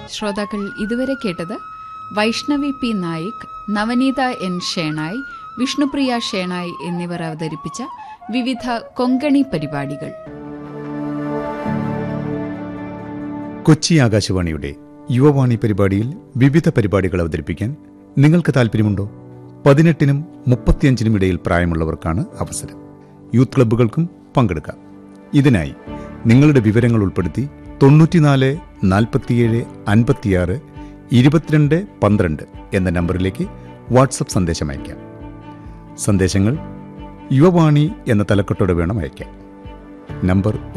ശ്രോതാക്കൾ ഇതുവരെ കേട്ടത് വൈഷ്ണവി പി നായിക് നവനീത എൻ ഷേണായ് വിഷ്ണുപ്രിയ ഷേണായ് എന്നിവർ അവതരിപ്പിച്ച വിവിധ കൊങ്കണി പരിപാടികൾ കൊച്ചി ആകാശവാണിയുടെ യുവവാണി പരിപാടിയിൽ വിവിധ പരിപാടികൾ അവതരിപ്പിക്കാൻ നിങ്ങൾക്ക് താല്പര്യമുണ്ടോ പതിനെട്ടിനും മുപ്പത്തിയഞ്ചിനും ഇടയിൽ പ്രായമുള്ളവർക്കാണ് അവസരം യൂത്ത് ക്ലബ്ബുകൾക്കും പങ്കെടുക്കാം ഇതിനായി നിങ്ങളുടെ വിവരങ്ങൾ ഉൾപ്പെടുത്തി തൊണ്ണൂറ്റിനാല് നാൽപ്പത്തിയേഴ് അൻപത്തിയാറ് ഇരുപത്തിരണ്ട് പന്ത്രണ്ട് എന്ന നമ്പറിലേക്ക് വാട്സപ്പ് സന്ദേശം അയക്കാം സന്ദേശങ്ങൾ യുവവാണി എന്ന തലക്കെട്ടോടെ വേണം അയക്കാൻ നമ്പർ